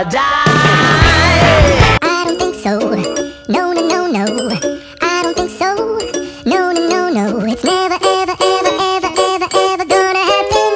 die. I don't think so. No, no, no, no. I don't think so. No, no, no, no. It's never, ever, ever, ever, ever, ever gonna happen.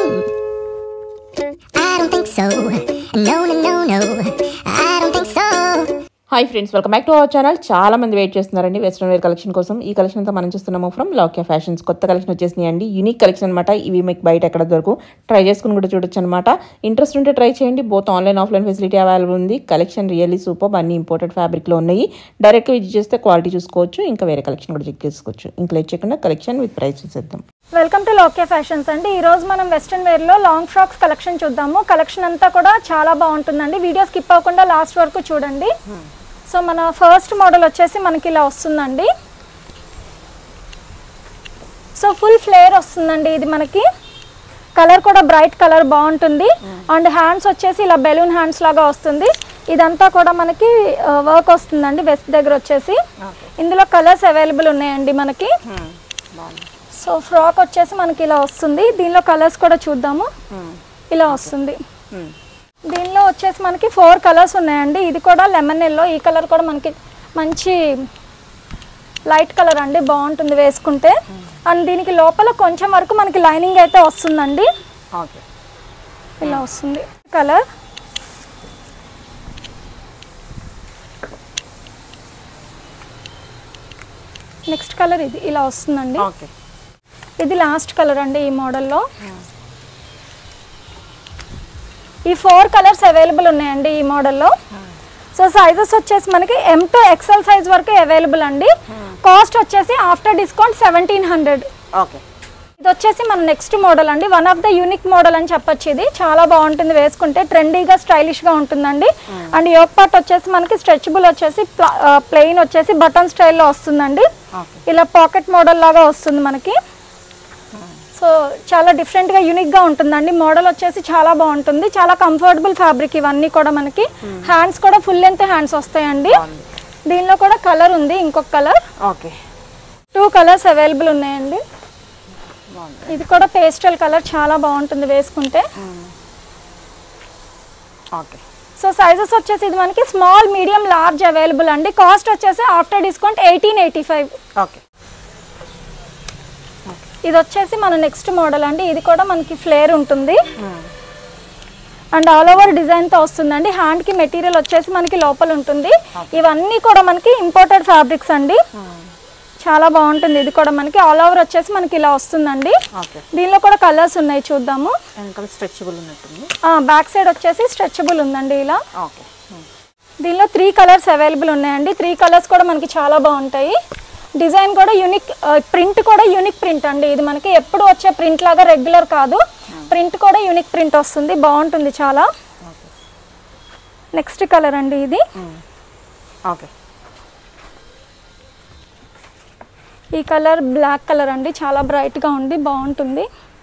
I don't think so. No, no, no, no. I don't think so. Hi friends welcome back to our channel చాలా మంది wait చేస్తున్నారండి western wear collection కోసం ఈ collection అంతా మనం చూస్తున్నాము from Lakya fashions కొత్త collection వచ్చేసినాయి అండి యూనిక్ కలెక్షన్ అనమాట ఇవి మీకు బయట ఎక్కడ దొరకు ట్రై చేసుకుని కూడా చూడొచ్చు అనమాట ఇంట్రెస్ట్ ఉంటే ట్రై చేయండి both online offline facility available ఉంది కలెక్షన్ రియల్లీ సూపర్ అన్ని ఇంపోర్టెడ్ ఫ్యాబ్రిక్లో ఉన్నాయి డైరెక్ట్గా విజిట్ చేస్తే క్వాలిటీ చూసుకోవచ్చు ఇంకా వేరే కలెక్షన్ కూడా చెక్ చేసుకోవచ్చు ఇంకా లేట్ చేయకుండా కలెక్షన్ విత్ ప్రైస్ చూసేద్దాం వెల్కమ్ టు లోకే ఫ్యాషన్స్ అండి ఈ రోజు మనం వెస్ట్రన్ వేర్లో లాంగ్ ఫ్రాక్స్ కలెక్షన్ చూద్దాము కలెక్షన్ అంతా కూడా చాలా బాగుంటుందండి వీడియో స్కిప్ అవ్వకుండా లాస్ట్ వరకు చూడండి సో మన ఫస్ట్ మోడల్ వచ్చేసి మనకి ఇలా వస్తుందండి సో ఫుల్ ఫ్లేర్ వస్తుందండి ఇది మనకి కలర్ కూడా బ్రైట్ కలర్ బాగుంటుంది అండ్ హ్యాండ్స్ వచ్చేసి ఇలా బెలూన్ హ్యాండ్స్ లాగా వస్తుంది ఇదంతా కూడా మనకి వర్క్ వస్తుందండి వెస్ట్ దగ్గర వచ్చేసి ఇందులో కలర్స్ అవైలబుల్ ఉన్నాయండి మనకి సో ఫ్రాక్ వచ్చేసి మనకి ఇలా వస్తుంది దీనిలో కలర్స్ కూడా చూద్దాము ఇలా వస్తుంది దీనిలో వచ్చేసి మనకి ఫోర్ కలర్స్ ఉన్నాయండి ఇది కూడా లెమన్ ఎల్లో ఈ కలర్ కూడా మనకి మంచి లైట్ కలర్ అండి బాగుంటుంది వేసుకుంటే అండ్ దీనికి లోపల కొంచెం వరకు మనకి లైనింగ్ అయితే వస్తుందండి ఓకే ఇలా వస్తుంది కలర్ నెక్స్ట్ కలర్ ఇది ఇలా వస్తుందండి ఓకే ఇది లాస్ట్ కలర్ అండి ఈ మోడల్లో ఈ ఫోర్ కలర్స్ అవైలబుల్ ఉన్నాయండి ఈ మోడల్లో సో సైజెస్ వచ్చేసి మనకి ఎం టు ఎక్సెల్ సైజ్ వరకు అవైలబుల్ అండి కాస్ట్ వచ్చేసి after discount seventeen hundred okay ఇది వచ్చేసి మన నెక్స్ట్ మోడల్ అండి one of the unique model అని చెప్పొచ్చు ఇది చాలా బాగుంటుంది వేసుకుంటే ట్రెండీగా స్టైలిష్గా ఉంటుందండి అండ్ యోక్ పార్ట్ వచ్చేసి మనకి స్ట్రెచబుల్ వచ్చేసి ప్లెయిన్ వచ్చేసి బటన్ స్టైల్లో వస్తుందండి ఇలా పాకెట్ మోడల్ లాగా వస్తుంది మనకి సో చాలా డిఫరెంట్గా యూనిక్గా ఉంటుందండి మోడల్ వచ్చేసి చాలా బాగుంటుంది చాలా కంఫర్టబుల్ ఫ్యాబ్రిక్ ఇవన్నీ కూడా మనకి హ్యాండ్స్ కూడా ఫుల్ లెంత్ హ్యాండ్స్ వస్తాయండి దీనిలో కూడా కలర్ ఉంది ఇంకొక colour okay two colours available ఉన్నాయండి ఇది కూడా పేస్టల్ కలర్ చాలా బాగుంటుంది వేసుకుంటే ఓకే సో సైజెస్ వచ్చేసి ఇది మనకి స్మాల్ మీడియం లార్జ్ అవైలబుల్ అండి కాస్ట్ వచ్చేసి after discount eighteen eighty five okay ఇది వచ్చేసి మన నెక్స్ట్ మోడల్ అండి ఇది కూడా మనకి ఫ్లేర్ ఉంటుంది అండ్ ఆల్ ఓవర్ డిజైన్తో వస్తుందండి హ్యాండ్కి మెటీరియల్ వచ్చేసి మనకి లోపల ఉంటుంది ఇవన్నీ కూడా మనకి ఇంపోర్టెడ్ ఫ్యాబ్రిక్స్ అండి చాలా బాగుంటుంది ఇది కూడా మనకి ఆల్ ఓవర్ వచ్చేసి మనకి ఇలా వస్తుందండి ఓకే దీనిలో కూడా కలర్స్ ఉన్నాయి చూద్దాము వెనకాల స్ట్రెచబుల్ ఉన్నట్టుంది బ్యాక్ సైడ్ వచ్చేసి స్ట్రెచబుల్ ఉందండి ఇలా ఓకే దీనిలో త్రీ కలర్స్ అవైలబుల్ ఉన్నాయండి త్రీ కలర్స్ కూడా మనకి చాలా బాగుంటాయి డిజైన్ కూడా యూనిక్ ప్రింట్ కూడా యూనిక్ ప్రింట్ అండి ఇది మనకి ఎప్పుడు వచ్చే ప్రింట్ లాగా రెగ్యులర్ కాదు ప్రింట్ కూడా యూనిక్ ప్రింట్ వస్తుంది బాగుంటుంది చాలా నెక్స్ట్ కలర్ అండి ఇది ఓకే ఈ కలర్ బ్లాక్ కలర్ అండి చాలా బ్రైట్గా ఉంది బాగుంటుంది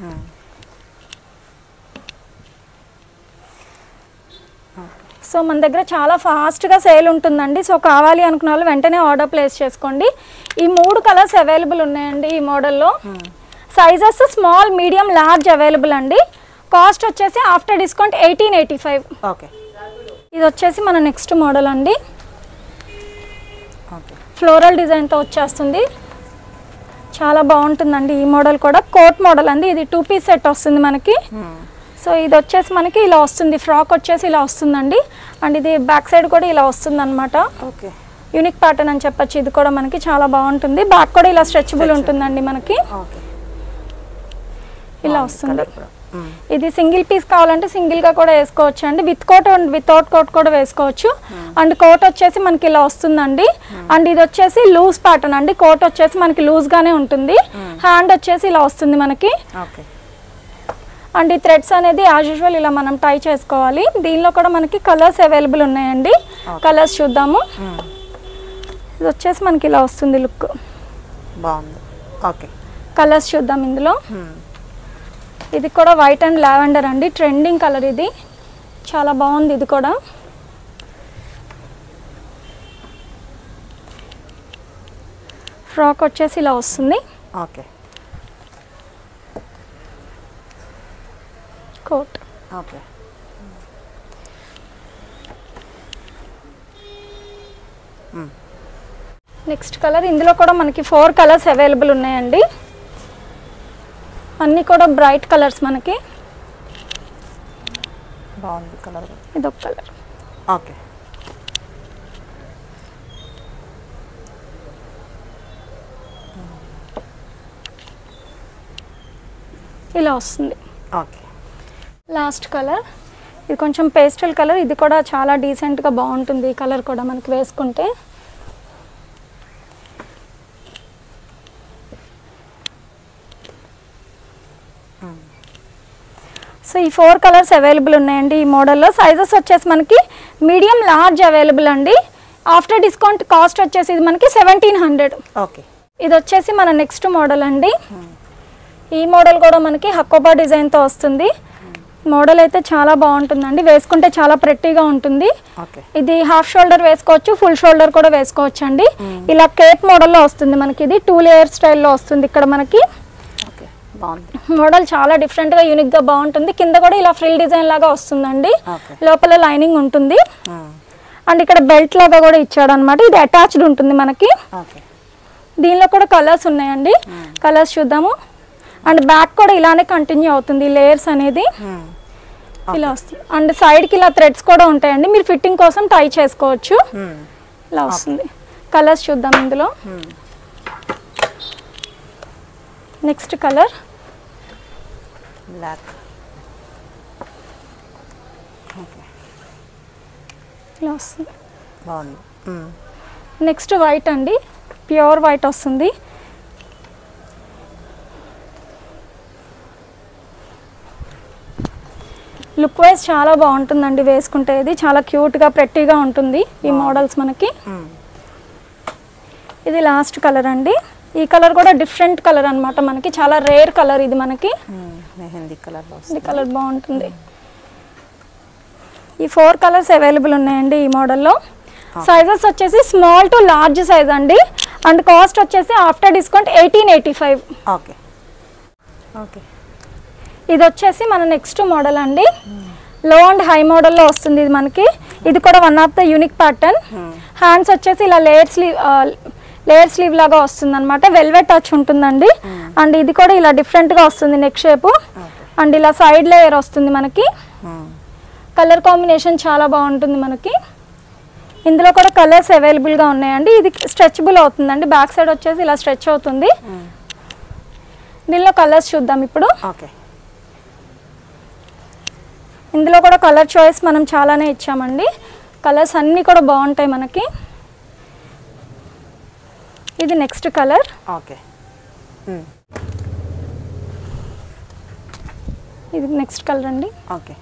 సో మన దగ్గర చాలా ఫాస్ట్గా సేల్ ఉంటుందండి సో కావాలి అనుకున్న వాళ్ళు వెంటనే ఆర్డర్ ప్లేస్ చేసుకోండి ఈ మూడు కలర్స్ అవైలబుల్ ఉన్నాయండి ఈ మోడల్లో sizes small medium large available అండి కాస్ట్ వచ్చేసి after discount eighteen eighty five okay ఇది వచ్చేసి మన నెక్స్ట్ మోడల్ అండి ఓకే ఫ్లోరల్ డిజైన్తో వచ్చేస్తుంది చాలా బాగుంటుందండి ఈ మోడల్ కూడా కోట్ మోడల్ అండి ఇది టూ పీస్ సెట్ వస్తుంది మనకి సో ఇది వచ్చేసి మనకి ఇలా వస్తుంది ఫ్రాక్ వచ్చేసి ఇలా వస్తుందండి అండ్ ఇది బ్యాక్ సైడ్ కూడా ఇలా వస్తుంది అనమాట ఓకే యూనిక్ ప్యాటర్న్ అని చెప్పొచ్చు ఇది కూడా మనకి చాలా బాగుంటుంది బ్యాక్ కూడా ఇలా స్ట్రెచబుల్ ఉంటుందండి మనకి ఓకే ఇలా వస్తుంది ఇది సింగిల్ పీస్ కావాలంటే సింగిల్ గా కూడా వేసుకోవచ్చు అండి with coat and without coat కూడా వేసుకోవచ్చు అండ్ కోట్ వచ్చేసి మనకి ఇలా వస్తుందండి అండ్ ఇది వచ్చేసి లూజ్ ప్యాటర్న్ అండి కోట్ వచ్చేసి మనకి లూజ్ గానే ఉంటుంది హ్యాండ్ వచ్చేసి ఇలా వస్తుంది మనకి ఓకే అండ్ ఈ థ్రెడ్స్ అనేది యాజ్ యూజువల్ ఇలా మనం టై చేసుకోవాలి దీనిలో కూడా మనకి కలర్స్ అవైలబుల్ ఉన్నాయండి కలర్స్ చూద్దాము ఇది వచ్చేసి మనకి ఇలా వస్తుంది లుక్ బాగుంది ఓకే కలర్స్ చూద్దాం ఇందులో ఇది కూడా వైట్ అండ్ లావెండర్ అండి ట్రెండింగ్ కలర్ ఇది చాలా బాగుంది ఇది కూడా ఫ్రాక్ వచ్చేసి ఇలా వస్తుంది okay coat okay next colour ఇందులో కూడా మనకి ఫోర్ కలర్స్ అవైలబుల్ ఉన్నాయండి అన్నీ కూడా బ్రైట్ కలర్స్ మనకి బాగుంది కలర్ ఇదొక కలర్ ఓకే ఇలా వస్తుంది ఓకే లాస్ట్ కలర్ ఇది కొంచెం పేస్టల్ కలర్ ఇది కూడా చాలా డీసెంట్గా బాగుంటుంది ఈ కలర్ కూడా మనకి వేసుకుంటే సో ఈ ఫోర్ కలర్స్ అవైలబుల్ ఉన్నాయండి ఈ మోడల్లో సైజెస్ వచ్చేసి మనకి మీడియం లార్జ్ అవైలబుల్ అండి ఆఫ్టర్ డిస్కౌంట్ కాస్ట్ వచ్చేసి ఇది మనకి సెవెంటీన్ హండ్రెడ్ ఓకే ఇది వచ్చేసి మన నెక్స్ట్ మోడల్ అండి ఈ మోడల్ కూడా మనకి హక్కోబా డిజైన్తో వస్తుంది మోడల్ అయితే చాలా బాగుంటుందండి వేసుకుంటే చాలా ప్రెట్టీగా ఉంటుంది ఓకే ఇది హాఫ్ షోల్డర్ వేసుకోవచ్చు ఫుల్ షోల్డర్ కూడా వేసుకోవచ్చు అండి ఇలా కేప్ మోడల్లో వస్తుంది మనకి ఇది టూ లేయర్ స్టైల్లో వస్తుంది ఇక్కడ మనకి ఓకే బాగుంది మోడల్ చాలా డిఫరెంట్గా యూనిక్గా బాగుంటుంది కింద కూడా ఇలా ఫ్రిల్ డిజైన్ లాగా వస్తుందండి ఓకే లోపల లైనింగ్ ఉంటుంది అండ్ ఇక్కడ బెల్ట్ లాగా కూడా ఇచ్చాడు అనమాట ఇది అటాచ్డ్ ఉంటుంది మనకి ఓకే దీనిలో కూడా కలర్స్ ఉన్నాయండి కలర్స్ చూద్దాము అండ్ బ్యాక్ కూడా ఇలానే కంటిన్యూ అవుతుంది లేయర్స్ అనేది ఇలా వస్తుంది అండ్ సైడ్కి ఇలా థ్రెడ్స్ కూడా ఉంటాయండి మీరు ఫిట్టింగ్ కోసం టై చేసుకోవచ్చు ఇలా వస్తుంది కలర్స్ చూద్దాం ఇందులో నెక్స్ట్ కలర్ బ్లాక్ ఓకే ఇలా వస్తుంది బాగుంది నెక్స్ట్ వైట్ అండి ప్యూర్ వైట్ వస్తుంది లుక్ వైజ్ చాలా బాగుంటుందండి వేసుకుంటే ఇది చాలా క్యూట్గా ప్రెట్టీగా ఉంటుంది ఈ మోడల్స్ మనకి ఇది లాస్ట్ కలర్ అండి ఈ కలర్ కూడా డిఫరెంట్ కలర్ అన్నమాట మనకి చాలా రేర్ కలర్ ఇది మనకి మెహందీ కలర్లో ఇది కలర్ బాగుంటుంది ఈ ఫోర్ కలర్స్ అవైలబుల్ ఉన్నాయండి ఈ మోడల్లో సైజెస్ వచ్చేసి స్మాల్ టు లార్జ్ సైజ్ అండి అండ్ కాస్ట్ వచ్చేసి after discount eighteen eighty five okay okay ఇది వచ్చేసి మన నెక్స్ట్ మోడల్ అండి లో అండ్ హై మోడల్లో వస్తుంది ఇది మనకి ఇది కూడా one of the unique pattern hands వచ్చేసి ఇలా లేయర్ స్లీవ్ లేయర్ స్లీవ్ లాగా వస్తుంది అనమాట వెల్వెట్ టచ్ ఉంటుందండి అండ్ ఇది కూడా ఇలా డిఫరెంట్గా వస్తుంది నెక్ షేప్ అండ్ ఇలా సైడ్ లేయర్ వస్తుంది మనకి కలర్ కాంబినేషన్ చాలా బాగుంటుంది మనకి ఇందులో కూడా కలర్స్ అవైలబుల్గా ఉన్నాయండి ఇది స్ట్రెచబుల్ అవుతుందండి బ్యాక్ సైడ్ వచ్చేసి ఇలా స్ట్రెచ్ అవుతుంది దీనిలో కలర్స్ చూద్దాం ఇప్పుడు ఓకే ఇందులో కూడా కలర్ చాయిస్ మనం చాలానే ఇచ్చామండి కలర్స్ అన్నీ కూడా బాగుంటాయి మనకి ఇది నెక్స్ట్ కలర్ ఓకే ఇది నెక్స్ట్ కలర్ అండి ఓకే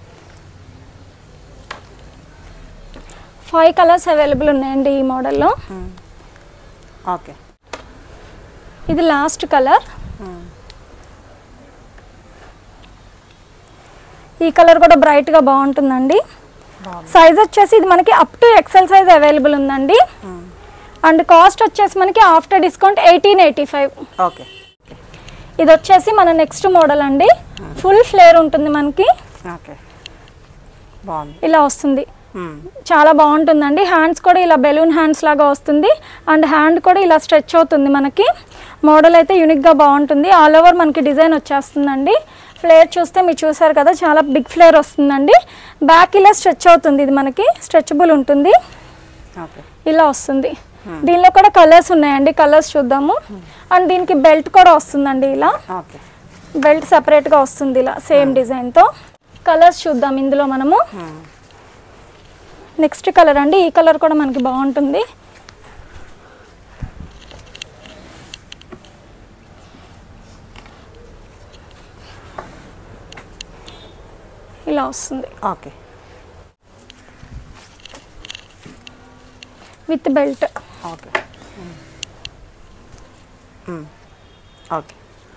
ఫైవ్ కలర్స్ అవైలబుల్ ఉన్నాయండి ఈ మోడల్లో ఓకే ఇది లాస్ట్ కలర్ ఈ కలర్ కూడా బ్రైట్గా బాగుంటుందండి బాగుంది సైజ్ వచ్చేసి ఇది మనకి up to XL size available ఉందండి అండ్ కాస్ట్ వచ్చేసి మనకి after discount eighteen eighty five okay ఇది వచ్చేసి మన నెక్స్ట్ మోడల్ అండి ఫుల్ ఫ్లేర్ ఉంటుంది మనకి ఓకే బాగుంది ఇలా వస్తుంది చాలా బాగుంటుందండి హ్యాండ్స్ కూడా ఇలా బెలూన్ హ్యాండ్స్ లాగా వస్తుంది అండ్ హ్యాండ్ కూడా ఇలా స్ట్రెచ్ అవుతుంది మనకి మోడల్ అయితే యూనిక్గా బాగుంటుంది ఆల్ ఓవర్ మనకి డిజైన్ వచ్చేస్తుందండి ఫ్లేర్ చూస్తే మీరు చూసారు కదా చాలా బిగ్ ఫ్లేర్ వస్తుందండి బ్యాక్ ఇలా స్ట్రెచ్ అవుతుంది ఇది మనకి స్ట్రెచబుల్ ఉంటుంది ఓకే ఇలా వస్తుంది దీనిలో కూడా కలర్స్ ఉన్నాయండి కలర్స్ చూద్దాము అండ్ దీనికి బెల్ట్ కూడా వస్తుందండి ఇలా ఓకే బెల్ట్ సపరేట్గా వస్తుంది ఇలా సేమ్ డిజైన్తో కలర్స్ చూద్దాం ఇందులో మనము నెక్స్ట్ కలర్ అండి ఈ కలర్ కూడా మనకి బాగుంటుంది ఇలా వస్తుంది okay with belt okay okay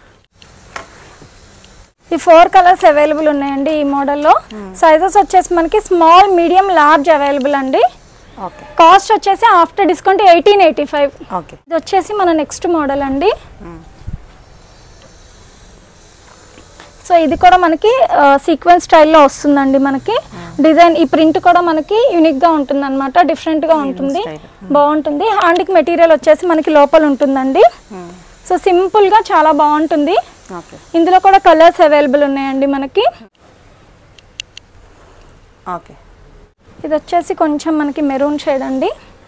ఈ ఫోర్ కలర్స్ అవైలబుల్ ఉన్నాయండి ఈ మోడల్లో సైజెస్ వచ్చేసి మనకి స్మాల్ మీడియం లార్జ్ అవైలబుల్ అండి ఓకే కాస్ట్ వచ్చేసి after discount eighteen eighty five okay ఇది వచ్చేసి మన నెక్స్ట్ మోడల్ అండి సో సో ఇది కూడా మనకి సీక్వెన్స్ స్టైల్లో వస్తుందండి మనకి డిజైన్ ఈ ప్రింట్ కూడా మనకి యూనిక్ గా ఉంటుంది అనమాట డిఫరెంట్ గా ఉంటుంది బాగుంటుంది హ్యాండ్కి మెటీరియల్ వచ్చేసి మనకి లోపల ఉంటుందండి సో సింపుల్ గా చాలా బాగుంటుంది ఓకే ఇందులో కూడా కలర్స్ అవైలబుల్ ఉన్నాయండి మనకి ఓకే ఇది వచ్చేసి కొంచెం మనకి మెరూన్ షేడ్ అండి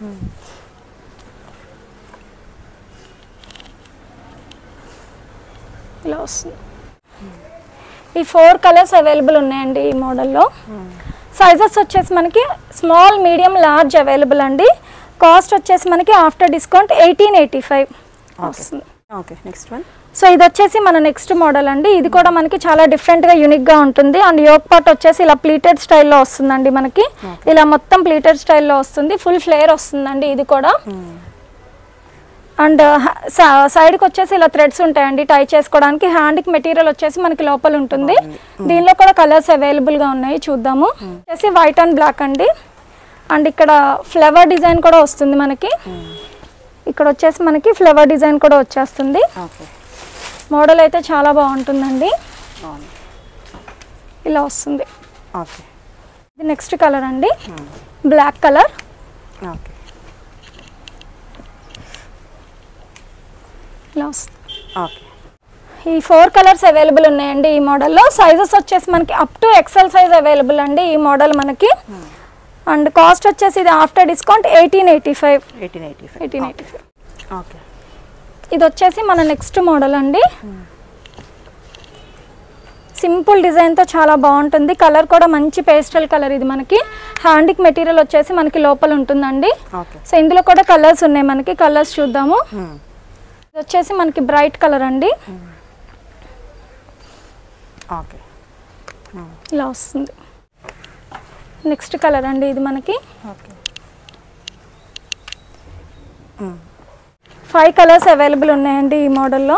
ఇలా వస్తుంది ఈ ఫోర్ కలర్స్ అవైలబుల్ ఉన్నాయండి ఈ మోడల్లో సైజెస్ వచ్చేసి మనకి స్మాల్ మీడియం లార్జ్ అవైలబుల్ అండి కాస్ట్ వచ్చేసి మనకి after discount eighteen eighty five వస్తుంది ఓకే నెక్స్ట్ వన్ సో ఇది వచ్చేసి మన నెక్స్ట్ మోడల్ అండి ఇది కూడా మనకి చాలా డిఫరెంట్ గా యూనిక్ గా ఉంటుంది అండ్ యోక్ పాట్ వచ్చేసి ఇలా ప్లీటెడ్ స్టైల్లో వస్తుందండి మనకి ఇలా మొత్తం ప్లీటెడ్ స్టైల్లో వస్తుంది ఫుల్ ఫ్లేర్ వస్తుందండి ఇది కూడా అండ్ సైడ్కి వచ్చేసి ఇలా థ్రెడ్స్ ఉంటాయండి టై చేసుకోవడానికి హ్యాండ్కి మెటీరియల్ వచ్చేసి మనకి లోపల ఉంటుంది దీనిలో కూడా కలర్స్ అవైలబుల్గా ఉన్నాయి చూద్దాము వచ్చేసి వైట్ అండ్ బ్లాక్ అండి అండ్ ఇక్కడ ఫ్లవర్ డిజైన్ కూడా వస్తుంది మనకి ఇక్కడ వచ్చేసి మనకి ఫ్లవర్ డిజైన్ కూడా వచ్చేస్తుంది ఓకే మోడల్ అయితే చాలా బాగుంటుందండి బాగుంది ఇలా వస్తుంది ఓకే ఇది నెక్స్ట్ కలర్ అండి బ్లాక్ కలర్ ఓకే ఇలా వస్తుంది ఓకే ఈ ఫోర్ కలర్స్ అవైలబుల్ ఉన్నాయండి ఈ మోడల్లో సైజెస్ వచ్చేసి మనకి up to XL size available అండి ఈ మోడల్ మనకి అండ్ కాస్ట్ వచ్చేసి ఇది after discount eighteen eighty five eighteen eighty five eighteen eighty five okay ఇది వచ్చేసి మన నెక్స్ట్ మోడల్ అండి సింపుల్ డిజైన్తో చాలా బాగుంటుంది కలర్ కూడా మంచి పేస్టల్ కలర్ ఇది మనకి హ్యాండ్కి మెటీరియల్ వచ్చేసి మనకి లోపల ఉంటుందండి ఓకే సో ఇందులో కూడా కలర్స్ ఉన్నాయి మనకి కలర్స్ చూద్దాము ఇది వచ్చేసి మనకి బ్రైట్ కలర్ అండి ఓకే ఇలా వస్తుంది నెక్స్ట్ కలర్ అండి ఇది మనకి ఓకే ఫైవ్ కలర్స్ అవైలబుల్ ఉన్నాయండి ఈ మోడల్లో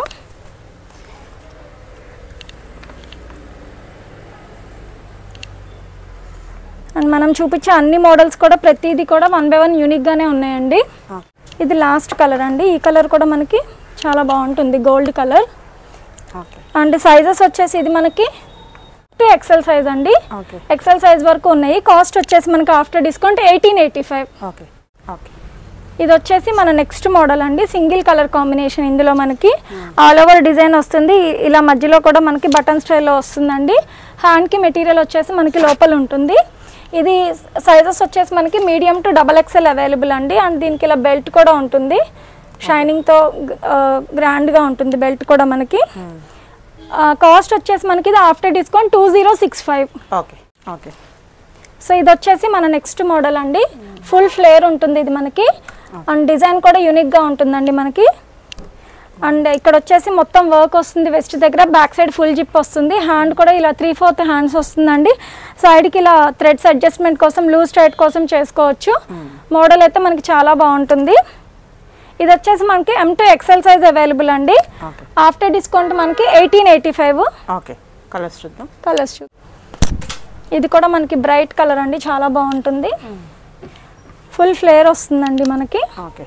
అండ్ మనం చూపించే అన్ని మోడల్స్ కూడా ప్రతిదీ కూడా వన్ బై వన్ యూనిక్గానే ఉన్నాయండి ఇది లాస్ట్ కలర్ అండి ఈ కలర్ కూడా మనకి చాలా బాగుంటుంది gold colour okay and sizes వచ్చేసి ఇది మనకి టూ ఎక్సెల్ సైజ్ అండి ఓకే ఎక్సెల్ సైజ్ వరకు ఉన్నాయి కాస్ట్ వచ్చేసి మనకి after discount eighteen eighty five okay okay ఇది వచ్చేసి మన నెక్స్ట్ మోడల్ అండి సింగిల్ కలర్ కాంబినేషన్ ఇందులో మనకి ఆల్ ఓవర్ డిజైన్ వస్తుంది ఇ- ఇలా మధ్యలో కూడా మనకి బటన్ స్టైల్లో వస్తుందండి హ్యాండ్కి మెటీరియల్ వచ్చేసి మనకి లోపల ఉంటుంది ఇది సైజెస్ వచ్చేసి మనకి medium to double XL available అండి అండ్ దీనికి ఇలా బెల్ట్ కూడా ఉంటుంది షైనింగ్తో గ్రాండ్గా ఉంటుంది బెల్ట్ కూడా మనకి కాస్ట్ వచ్చేసి మనకి ఇది after discount two zero six five okay okay so ఇది వచ్చేసి మన నెక్స్ట్ మోడల్ అండి ఫుల్ ఫ్లేర్ ఉంటుంది ఇది మనకి అండ్ డిజైన్ కూడా యూనిక్గా ఉంటుందండి మనకి అండ్ ఇక్కడ వచ్చేసి మొత్తం వర్క్ వస్తుంది వెస్ట్ దగ్గర బ్యాక్ సైడ్ ఫుల్ జిప్ వస్తుంది హ్యాండ్ కూడా ఇలా త్రీ ఫోర్త్ హ్యాండ్స్ వస్తుందండి సైడ్కి ఇలా థ్రెడ్స్ అడ్జస్ట్మెంట్ కోసం లూజ్ టైట్ కోసం చేసుకోవచ్చు మోడల్ అయితే మనకి చాలా బాగుంటుంది ఇది వచ్చేసి మనకి M to XL size available అండి ఓకే ఆఫ్టర్ డిస్కౌంట్ మనకి eighteen eighty five okay colours చూద్దాం కలర్స్ చూ ఇది కూడా మనకి బ్రైట్ కలర్ అండి చాలా బాగుంటుంది ఫుల్ ఫ్లేర్ వస్తుందండి మనకి ఓకే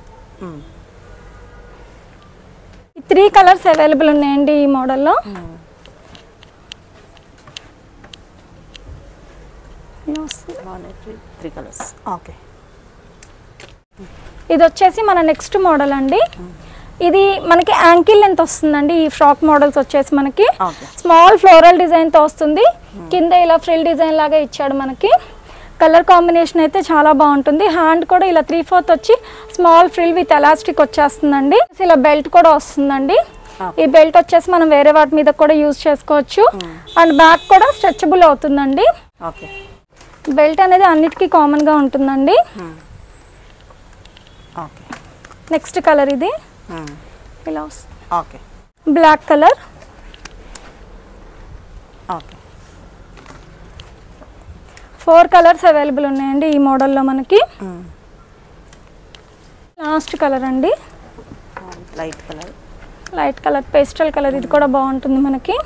త్రీ కలర్స్ అవైలబుల్ ఉన్నాయండి ఈ మోడల్లో ఇలా వస్తుంది. బాగున్నాయి త్రీ త్రీ కలర్స్ ఓకే ఇది వచ్చేసి మన నెక్స్ట్ మోడల్ అండి ఇది మనకి యాంకిల్ లెంత్ వస్తుందండి ఈ ఫ్రాక్ మోడల్స్ వచ్చేసి మనకి ఓకే స్మాల్ ఫ్లోరల్ డిజైన్తో వస్తుంది కింద ఇలా ఫ్రిల్ డిజైన్ లాగా ఇచ్చాడు మనకి కలర్ కాంబినేషన్ అయితే చాలా బాగుంటుంది హ్యాండ్ కూడా ఇలా త్రీ ఫోర్త్ వచ్చి స్మాల్ ఫ్రిల్ విత్ ఎలాస్టిక్ వచ్చేస్తుందండి ఇలా బెల్ట్ కూడా వస్తుందండి ఈ బెల్ట్ వచ్చేసి మనం వేరే వాటి మీద కూడా యూజ్ చేసుకోవచ్చు అండ్ బ్యాక్ కూడా స్ట్రెచబుల్ అవుతుందండి ఓకే బెల్ట్ అనేది అన్నిటికీ కామన్గా ఉంటుందండి ఓకే నెక్స్ట్ కలర్ ఇది ఇలా వస్తుంది okay black colour okay four colours available ఉన్నాయండి ఈ మోడల్లో మనకి లాస్ట్ కలర్ అండి light colour light colour pastel colour ఇది కూడా బాగుంటుంది మనకి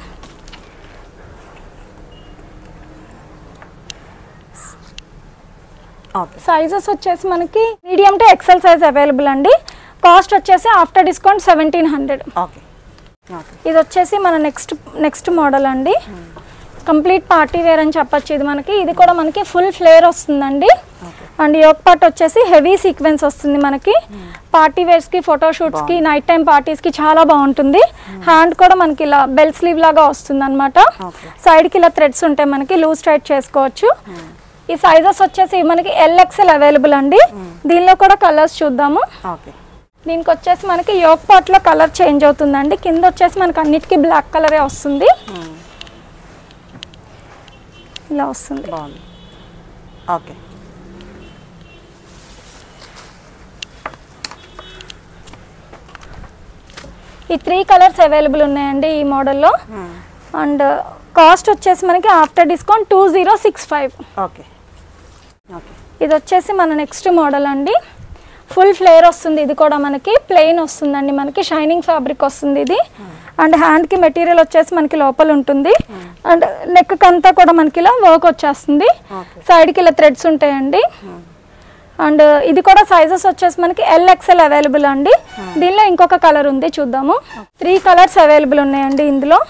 ఓకే సైజెస్ వచ్చేసి మనకి medium to XL size available అండి కాస్ట్ వచ్చేసి after discount seventeen hundred okay okay ఇది వచ్చేసి మన నెక్స్ట్ నెక్స్ట్ మోడల్ అండి కంప్లీట్ పార్టీ వేర్ అని చెప్పొచ్చు ఇది మనకి ఇది కూడా మనకి ఫుల్ ఫ్లేర్ వస్తుందండి అండ్ యోక్ పార్ట్ వచ్చేసి హెవీ సీక్వెన్స్ వస్తుంది మనకి పార్టీ వేర్స్కి ఫోటోషూట్స్కి నైట్ టైం పార్టీస్కి చాలా బాగుంటుంది హ్యాండ్ కూడా మనకి ఇలా బెల్ స్లీవ్ లాగా వస్తుంది అనమాట Okay. సైడ్కి ఇలా థ్రెడ్స్ ఉంటాయి మనకి లూజ్ టైట్ చేసుకోవచ్చు ఈ సైజెస్ వచ్చేసి మనకి ఎల్ఎక్స్ఎల్ అవైలబుల్ అండి దీనిలో కూడా కలర్స్ చూద్దాము ఓకే దీనికి వచ్చేసి మనకి యోక్ పాట్ లో కలర్ చేంజ్ అవుతుందండి కింద వచ్చేసి మనకి అన్నిటికీ బ్లాక్ కలరే వస్తుంది ఇలా వస్తుంది బాగుంది ఓకే ఈ త్రీ కలర్స్ అవైలబుల్ ఉన్నాయండి ఈ మోడల్లో అండ్ కాస్ట్ వచ్చేసి మనకి after discount two zero six five okay okay ఇది వచ్చేసి మన నెక్స్ట్ మోడల్ అండి ఫుల్ ఫ్లేర్ వస్తుంది ఇది కూడా మనకి ప్లెయిన్ వస్తుందండి మనకి షైనింగ్ ఫ్యాబ్రిక్ వస్తుంది ఇది అండ్ హ్యాండ్కి మెటీరియల్ వచ్చేసి మనకి లోపల ఉంటుంది అండ్ నెక్ అంతా కూడా మనకి ఇలా వర్క్ వచ్చేస్తుంది Okay. సైడ్కి ఇలా థ్రెడ్స్ ఉంటాయండి అండ్ ఇది కూడా సైజెస్ వచ్చేసి మనకి ఎల్ఎక్స్ఎల్ అవైలబుల్ అండి దీనిలో ఇంకొక కలర్ ఉంది చూద్దాము త్రీ కలర్స్ అవైలబుల్ ఉన్నాయండి ఇందులో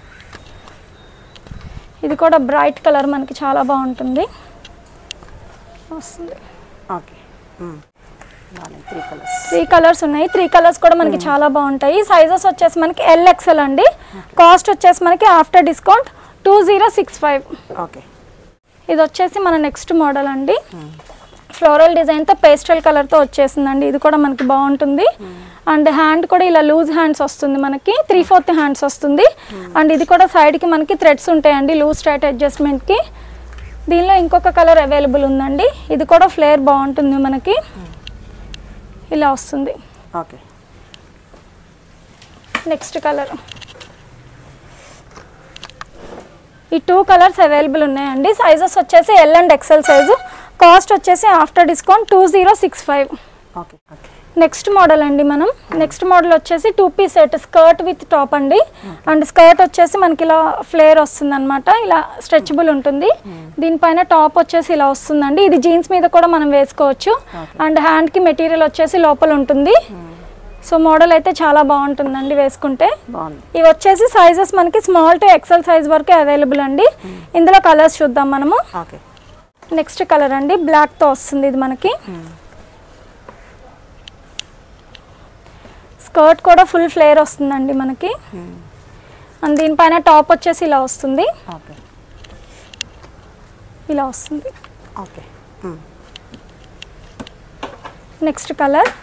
ఇది కూడా బ్రైట్ కలర్ మనకి చాలా బాగుంటుంది వస్తుంది ఓకే బాగున్నాయి త్రీ కలర్స్ త్రీ కలర్స్ ఉన్నాయి త్రీ కలర్స్ కూడా మనకి చాలా బాగుంటాయి సైజెస్ వచ్చేసి మనకి ఎల్ఎక్స్ఎల్ అండి కాస్ట్ వచ్చేసి మనకి after discount two zero six five okay ఇది వచ్చేసి మన నెక్స్ట్ మోడల్ అండి ఫ్లోరల్ డిజైన్తో పేస్టల్ కలర్తో వచ్చేసిందండి ఇది కూడా మనకి బాగుంటుంది అండ్ హ్యాండ్ కూడా ఇలా లూజ్ హ్యాండ్స్ వస్తుంది మనకి త్రీ ఫోర్త్ హ్యాండ్స్ వస్తుంది అండ్ ఇది కూడా సైడ్కి మనకి థ్రెడ్స్ ఉంటాయండి లూజ్ టైట్ అడ్జస్ట్మెంట్కి దీనిలో ఇంకొక కలర్ అవైలబుల్ ఉందండి ఇది కూడా ఫ్లేర్ బాగుంటుంది మనకి ఇలా వస్తుంది ఓకే నెక్స్ట్ కలర్ ఈ టూ కలర్స్ అవైలబుల్ ఉన్నాయండి సైజెస్ వచ్చేసి L and XL size cost వచ్చేసి after discount two zero six five okay okay next model అండి మనం నెక్స్ట్ మోడల్ వచ్చేసి two piece set skirt with top అండి అండ్ స్కర్ట్ వచ్చేసి మనకి ఇలా ఫ్లేర్ వస్తుంది అనమాట ఇలా స్ట్రెచబుల్ ఉంటుంది దీనిపైన టాప్ వచ్చేసి ఇలా వస్తుందండి ఇది జీన్స్ మీద కూడా మనం వేసుకోవచ్చు అండ్ హ్యాండ్కి మెటీరియల్ వచ్చేసి లోపల ఉంటుంది సో మోడల్ అయితే చాలా బాగుంటుందండి వేసుకుంటే బాగుంది ఇవి వచ్చేసి సైజెస్ మనకి స్మాల్ టు ఎక్సెల్ సైజ్ వరకు అవైలబుల్ అండి ఇందులో కలర్స్ చూద్దాం మనము ఓకే నెక్స్ట్ కలర్ అండి బ్లాక్తో వస్తుంది ఇది మనకి స్కర్ట్ కూడా ఫుల్ ఫ్లేర్ వస్తుందండి మనకి అండ్ దీనిపైన టాప్ వచ్చేసి ఇలా వస్తుంది ఓకే ఇలా వస్తుంది okay next colour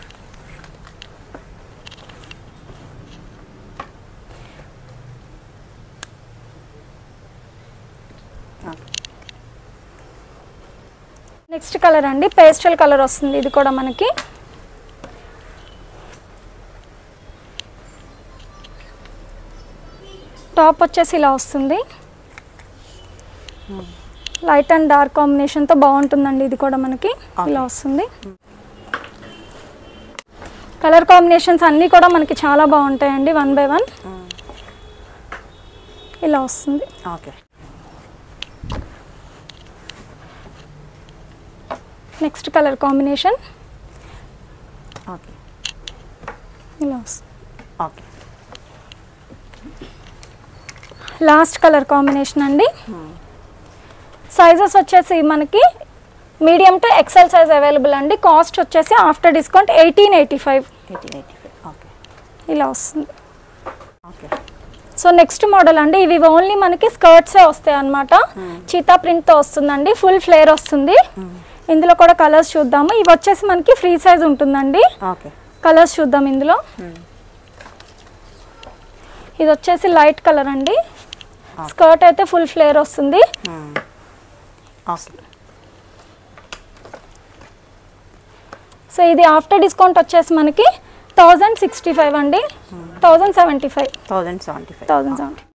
next colour అండి పేస్టల్ కలర్ వస్తుంది ఇది కూడా మనకి టాప్ వచ్చేసి ఇలా వస్తుంది లైట్ అండ్ డార్క్ కాంబినేషన్తో బాగుంటుందండి ఇది కూడా మనకి ఇలా వస్తుంది కలర్ కాంబినేషన్స్ అన్నీ కూడా మనకి చాలా బాగుంటాయండి వన్ బై వన్ ఇలా వస్తుంది okay next colour combination okay ఇలా వస్తుంది ఓకే లాస్ట్ కలర్ కాంబినేషన్ అండి సైజెస్ వచ్చేసి మనకి medium to XL size available అండి కాస్ట్ వచ్చేసి after discount eighteen eighty five eighteen eighty five okay ఇలా వస్తుంది ఓకే సో నెక్స్ట్ మోడల్ అండి ఇవి ఓన్లీ మనకి స్కర్ట్సే వస్తాయి అనమాట చీతా ప్రింట్తో వస్తుందండి ఫుల్ ఫ్లేర్ వస్తుంది ఇందులో కూడా కలర్స్ చూద్దాము ఇవి వచ్చేసి మనకి ఫ్రీ సైజ్ ఉంటుందండి ఓకే కలర్స్ చూద్దాం ఇందులో ఇది వచ్చేసి లైట్ కలర్ అండి స్కర్ట్ అయితే ఫుల్ ఫ్లేర్ వస్తుంది ఓకే సో ఇది ఆఫ్టర్ డిస్కౌంట్ వచ్చేసి మనకి థౌజండ్ సిక్స్టీ ఫైవ్ అండి thousand seventy five thousand seventy five thousand seventy